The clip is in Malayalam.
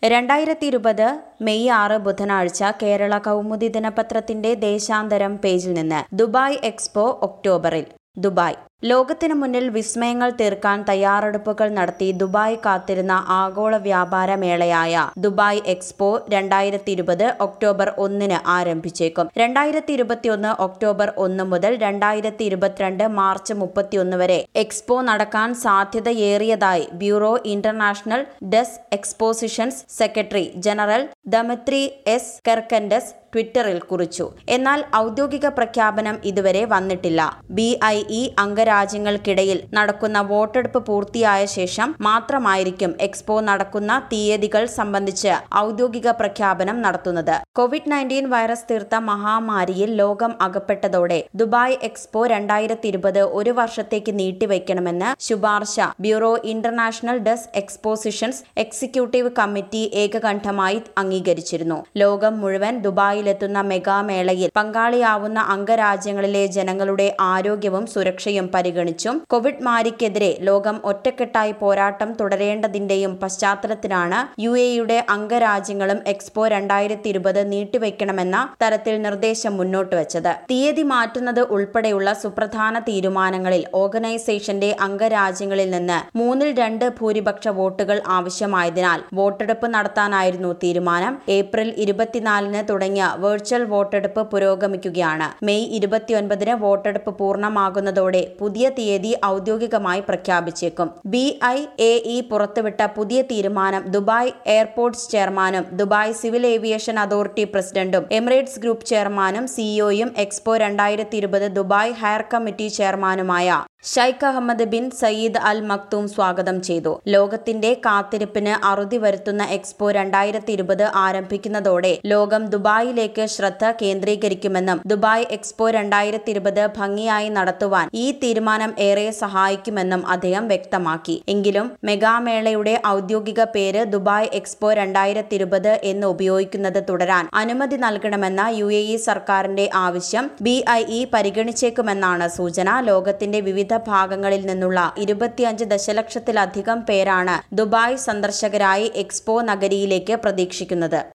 രണ്ടായിരത്തി ഇരുപത് മെയ് ആറ് ബുധനാഴ്ച കേരള കൗമുദി ദിനപത്രത്തിന്റെ ദേശാന്തരം പേജിൽ നിന്ന് ദുബായ് എക്സ്പോ ഒക്ടോബറിൽ ദുബായ് ലോകത്തിനു മുന്നിൽ വിസ്മയങ്ങൾ തീർക്കാൻ തയ്യാറെടുപ്പുകൾ നടത്തി ദുബായ് കാത്തിരുന്ന ആഗോള വ്യാപാര മേളയായ ദുബായ് എക്സ്പോ രണ്ടായിരത്തി ഇരുപത് ഒക്ടോബർ ഒന്നിന് ആരംഭിച്ചേക്കും രണ്ടായിരത്തി ഇരുപത്തിയൊന്ന് ഒക്ടോബർ ഒന്ന് മുതൽ രണ്ടായിരത്തി ഇരുപത്തിരണ്ട് മാർച്ച് മുപ്പത്തിയൊന്ന് വരെ എക്സ്പോ നടക്കാൻ സാധ്യതയേറിയതായി bureau international des expositions secretary general Dimitri S Kerkentzes ട്വിറ്ററിൽ കുറിച്ചു എന്നാൽ ഔദ്യോഗിക പ്രഖ്യാപനം ഇതുവരെ വന്നിട്ടില്ല ബി ഐ ഇ അംഗരാജ്യങ്ങൾക്കിടയിൽ നടക്കുന്ന വോട്ടെടുപ്പ് പൂർത്തിയായ ശേഷം മാത്രമായിരിക്കും എക്സ്പോ നടക്കുന്ന തീയതികൾ സംബന്ധിച്ച് ഔദ്യോഗിക പ്രഖ്യാപനം നടത്തുന്നത് കോവിഡ് നയൻറ്റീൻ വൈറസ് തീർത്ത മഹാമാരിയിൽ ലോകം അകപ്പെട്ടതോടെ ദുബായ് എക്സ്പോ രണ്ടായിരത്തി ഇരുപത് ഒരു വർഷത്തേക്ക് നീട്ടിവെക്കണമെന്ന് ശുപാർശ bureau international des expositions executive committee ഏകകണ്ഠമായി അംഗീകരിച്ചിരുന്നു ലോകം മുഴുവൻ ദുബായിലെത്തുന്ന മെഗാമേളയിൽ പങ്കാളിയാവുന്ന അംഗരാജ്യങ്ങളിലെ ജനങ്ങളുടെ ആരോഗ്യവും സുരക്ഷയും പരിഗണിച്ചും കോവിഡ് മാരിക്കെതിരെ ലോകം ഒറ്റക്കെട്ടായി പോരാട്ടം തുടരേണ്ടതിന്റെയും പശ്ചാത്തലത്തിലാണ് യു എയുടെ അംഗരാജ്യങ്ങളും എക്സ്പോ രണ്ടായിരത്തി ഇരുപത് നീട്ടിവെക്കണമെന്ന തരത്തിൽ നിർദ്ദേശം മുന്നോട്ട് വെച്ചത് തീയതി മാറ്റുന്നത് ഉൾപ്പെടെയുള്ള സുപ്രധാന തീരുമാനങ്ങളിൽ ഓർഗനൈസേഷന്റെ അംഗരാജ്യങ്ങളിൽ നിന്ന് മൂന്നിൽ രണ്ട് ഭൂരിപക്ഷ വോട്ടുകൾ ആവശ്യമായതിനാൽ വോട്ടെടുപ്പ് നടത്താനായിരുന്നു തീരുമാനം ഏപ്രിൽ ഇരുപത്തിനാലിന് തുടങ്ങിയ വെർച്വൽ വോട്ടെടുപ്പ് പുരോഗമിക്കുകയാണ് മെയ് ഇരുപത്തിയൊൻപതിന് വോട്ടെടുപ്പ് പൂർണ്ണമാകുന്നതോടെ പുതിയ തീയതി ഔദ്യോഗികമായി പ്രഖ്യാപിച്ചേക്കും ബി ഐ എ ഇ പുറത്തുവിട്ട പുതിയ തീരുമാനം ദുബായ് എയർപോർട്ട്സ് ചെയർമാനും ദുബായ് സിവിൽ ഏവിയേഷൻ അതോറിറ്റി പ്രസിഡന്റും എമിറേറ്റ്സ് ഗ്രൂപ്പ് ചെയർമാനും സിഇഒയും എക്സ്പോ രണ്ടായിരത്തി ഇരുപത് ദുബായ് ഹയർ കമ്മിറ്റി ചെയർമാനുമായ Sheikh Ahmed bin Saeed al Maktoum സ്വാഗതം ചെയ്തു ലോകത്തിന്റെ കാത്തിരിപ്പിന് അറുതി വരുത്തുന്ന എക്സ്പോ രണ്ടായിരത്തി ഇരുപത് ആരംഭിക്കുന്നതോടെ ലോകം ദുബായിലേക്ക് ശ്രദ്ധ കേന്ദ്രീകരിക്കുമെന്നും ദുബായ് എക്സ്പോ രണ്ടായിരത്തി ഇരുപത് ഭംഗിയായി നടത്തുവാൻ ഈ തീരുമാനം ഏറെ സഹായിക്കുമെന്നും അദ്ദേഹം വ്യക്തമാക്കി എങ്കിലും മെഗാമേളയുടെ ഔദ്യോഗിക പേര് ദുബായ് എക്സ്പോ രണ്ടായിരത്തി ഇരുപത് എന്ന് ഉപയോഗിക്കുന്നത് തുടരാൻ അനുമതി നൽകണമെന്ന യു എ ഇ സർക്കാരിന്റെ ആവശ്യം ബി ഐ ഇ പരിഗണിച്ചേക്കുമെന്നാണ് സൂചന ലോകത്തിന്റെ വിവിധ ഭാഗങ്ങളിൽ നിന്നുള്ള ഇരുപത്തിയഞ്ച് ദശലക്ഷത്തിലധികം പേരാണ് ദുബായ് സന്ദർശകരായി എക്സ്പോ നഗരിയിലേക്ക് പ്രതീക്ഷിക്കുന്നത്